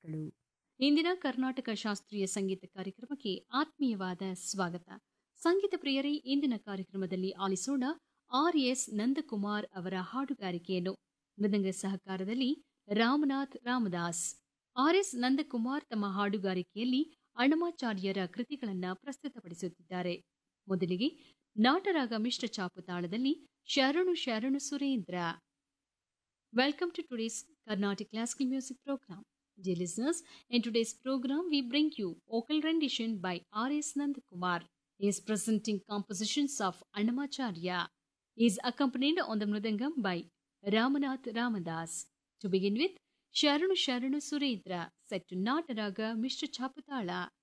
ಮಕ್ಕಳು ಇಂದಿನ ಕರ್ನಾಟಕ ಶಾಸ್ತ್ರೀಯ ಸಂಗೀತ ಕಾರ್ಯಕ್ರಮಕ್ಕೆ ಆತ್ಮೀಯವಾದ ಸ್ವಾಗತ ಸಂಗೀತ ಪ್ರಿಯರೇ ಇಂದಿನ ಕಾರ್ಯಕ್ರಮದಲ್ಲಿ ಆಲಿಸೋಣ ಆರ್ ಎಸ್ ನಂದಕುಮಾರ್ ಅವರ ಹಾಡುಗಾರಿಕೆಯನ್ನು ಮೃದಂಗ ಸಹಕಾರದಲ್ಲಿ ರಾಮನಾಥ್ ರಾಮದಾಸ್ ಆರ್ ಎಸ್ ನಂದಕುಮಾರ್ ತಮ್ಮ ಹಾಡುಗಾರಿಕೆಯಲ್ಲಿ ಅಣ್ಣಮಾಚಾರ್ಯರ ಕೃತಿಗಳನ್ನ ಪ್ರಸ್ತುತಪಡಿಸುತ್ತಿದ್ದಾರೆ ಮೊದಲಿಗೆ ನಾಟರಾಗ ಮಿಶ್ರ ಚಾಪು ತಾಳದಲ್ಲಿ ಶರಣು ಶರಣು Surendra Welcome to today's Carnatic Classical Music Program. Dear listeners, in today's program we bring you vocal rendition by R.S. Nandakumar. He is presenting compositions of Annamacharya. He is accompanied on the Mridangam by Ramanath Ramadas. To begin with, Sharanu Sharanu Surendra, set to Nataraga Mr. Chaputala.